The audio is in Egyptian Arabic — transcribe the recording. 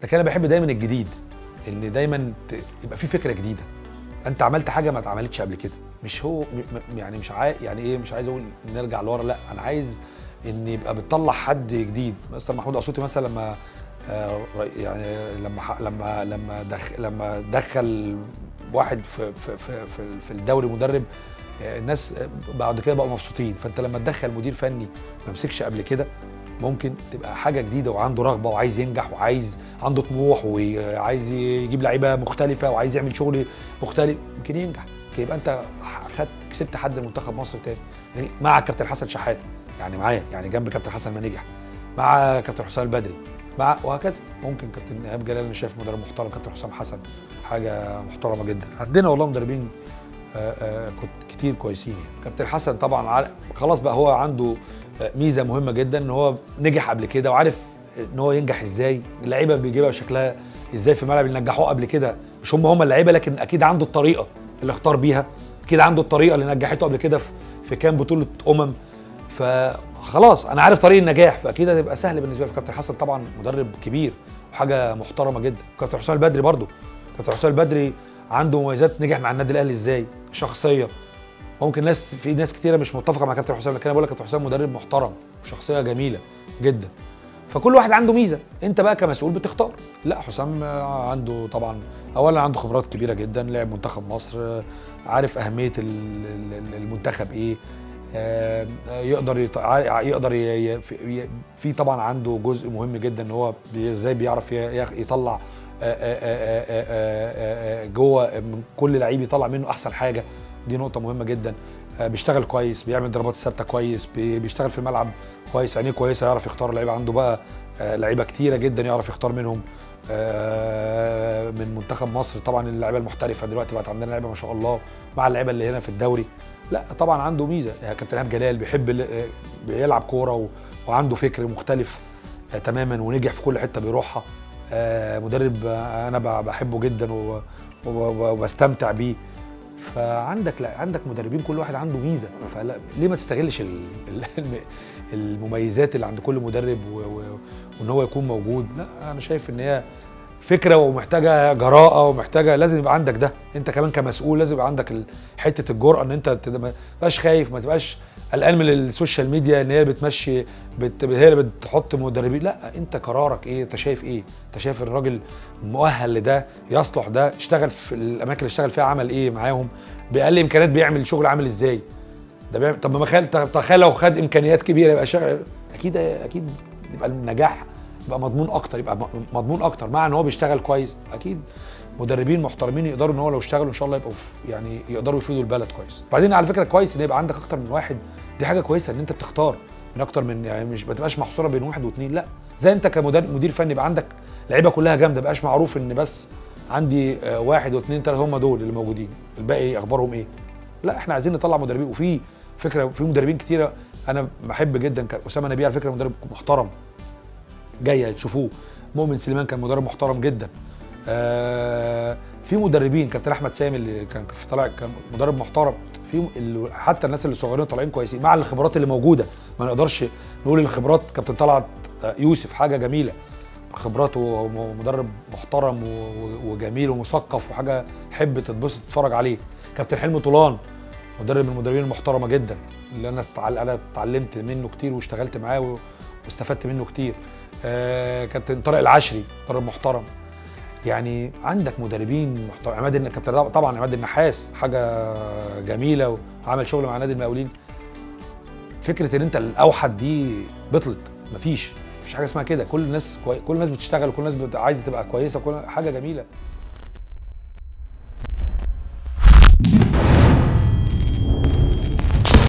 لكن انا بحب دايما الجديد ان دايما ت- يبقى في فكره جديده انت عملت حاجه ما اتعملتش قبل كده مش هو م- م- يعني مش عايز يعني ايه مش عايز اقول نرجع لورا لا انا عايز ان يبقى بتطلع حد جديد مستر محمود اسوطي مثلا لما آه، ر- يعني لما ح- لما لما دخل لما دخل واحد في في في في- في الدوري مدرب آه، الناس آه، بعد كده بقوا مبسوطين فانت لما تدخل مدير فني ما مسكش قبل كده ممكن تبقى حاجه جديده وعنده رغبه وعايز ينجح وعايز عنده طموح وعايز يجيب لعيبه مختلفه وعايز يعمل شغل مختلف يمكن ينجح يمكن يبقى انت خدت كسبت حد من منتخب مصر تاني يعني مع كابتن حسن شحاته يعني معاه يعني جنب كابتن حسن ما نجح مع كابتن حسام البدري مع وهكذا ممكن كابتن ايهاب جلال انا شايف مدرب محترم كابتن حسام حسن حاجه محترمه جدا عندنا والله مدربين آه، آه، كنت كتير كويسين يعني. كابتن حسن طبعا عار- خلاص بقى هو عنده آه، ميزه مهمه جدا ان هو نجح قبل كده وعارف ان هو ينجح ازاي اللعيبه بيجيبها بشكلها ازاي في الملعب اللي نجحوه قبل كده مش هم هم اللعيبه لكن اكيد عنده الطريقه اللي اختار بيها اكيد عنده الطريقه اللي نجحته قبل كده في في كام بطوله امم فخلاص انا عارف طريق النجاح فاكيد هتبقى سهل بالنسبه لي كابتن حسن طبعا مدرب كبير وحاجه محترمه جدا كابتن حسام البدري برضو كابتن حسام البدري عنده مميزات نجح مع النادي الاهلي ازاي شخصيه ممكن ناس في ناس كتيره مش متفقه مع كابتن حسام لكن انا بقول لك كابتن حسام مدرب محترم وشخصيه جميله جدا فكل واحد عنده ميزه انت بقى كمسؤول بتختار لا حسام آه، عنده طبعا اولا عنده خبرات كبيره جدا لعب منتخب مصر آه، عارف اهميه ال- ال- المنتخب ايه آه، يقدر يط- ع- يقدر ي- ي- في- ي- في طبعا عنده جزء مهم جدا ان هو بي- ازاي بيعرف ي- يخ- يطلع آه، آه، آه، آه، آه، آه، جوه من كل لعيب يطلع منه احسن حاجه دي نقطه مهمه جدا آه، بيشتغل كويس بيعمل ضربات ثابته كويس بي- بيشتغل في الملعب كويس عينيه كويسه يعرف يختار لعيبه عنده بقى آه، لعيبه كتيره جدا يعرف يختار منهم آه، من منتخب مصر طبعا اللعيبه المحترفه دلوقتي بقت عندنا لعيبه ما شاء الله مع اللعيبه اللي هنا في الدوري لا طبعا عنده ميزه آه، كابتن ايهاب جلال بيحب ال- آه، بيلعب كوره و- وعنده فكر مختلف آه، تماما ونجح في كل حته بيروحها آه، مدرب آه، انا ب- بحبه جدا و- و- وبستمتع بيه فعندك لا عندك مدربين كل واحد عنده ميزه فلا ليه ما تستغلش ال- ال- الم- المميزات اللي عند كل مدرب و- و- وان هو يكون موجود لا انا شايف ان هي فكره ومحتاجه جراءه ومحتاجه لازم يبقى عندك ده انت كمان كمسؤول لازم يبقى عندك ال- حته الجرأه ان انت تد- ما تبقاش خايف ما تبقاش قلقان من السوشيال ميديا ان هي بتمشي بت... هي اللي بتحط مدربين لا انت قرارك ايه انت شايف ايه انت شايف الراجل مؤهل لده يصلح ده اشتغل في الاماكن اللي اشتغل فيها عمل ايه معاهم باقل امكانيات بيعمل شغل عامل ازاي ده بيعمل طب ما خيال تخيل لو خد امكانيات كبيره يبقى شغل اكيد اكيد يبقى النجاح يبقى مضمون اكتر يبقى م- مضمون اكتر مع ان هو بيشتغل كويس اكيد مدربين محترمين يقدروا ان هو لو اشتغلوا ان شاء الله يبقوا في- يعني يقدروا يفيدوا البلد كويس بعدين على فكره كويس ان يبقى عندك اكتر من واحد دي حاجه كويسه ان انت بتختار من اكتر من يعني مش ما تبقاش محصوره بين واحد واثنين لا زي انت كمدير مدير فني يبقى عندك لعيبه كلها جامده ما يبقاش معروف ان بس عندي آه، واحد واثنين ثلاثه هم دول اللي موجودين الباقي اخبارهم ايه لا احنا عايزين نطلع مدربين وفي فكره في مدربين كتيره انا بحب جدا ك- اسامه نبيه على فكره مدرب محترم جاي تشوفوه مؤمن سليمان كان مدرب محترم جدا آه في مدربين كابتن احمد سامي اللي كان في طلع كان مدرب محترم في اللي حتى الناس اللي صغيرين طالعين كويسين مع الخبرات اللي موجوده ما نقدرش نقول الخبرات كابتن طلعت آه، يوسف حاجه جميله خبراته ومدرب محترم و- و- وجميل ومثقف وحاجه حب تتبسط تتفرج عليه كابتن حلمي طولان مدرب من المدربين المحترمه جدا اللي انا اتعل- انا اتعلمت منه كتير واشتغلت معاه و- واستفدت منه كتير آه كابتن طارق العشري مدرب محترم يعني عندك مدربين محترم عماد الن- كابتن طبعا عماد النحاس حاجه جميله وعمل شغل مع نادي المقاولين فكره ان انت الاوحد دي بطلت مفيش مفيش حاجه اسمها كده كل الناس كوي... كل الناس بتشتغل وكل الناس بت... عايزه تبقى كويسه وكل حاجه جميله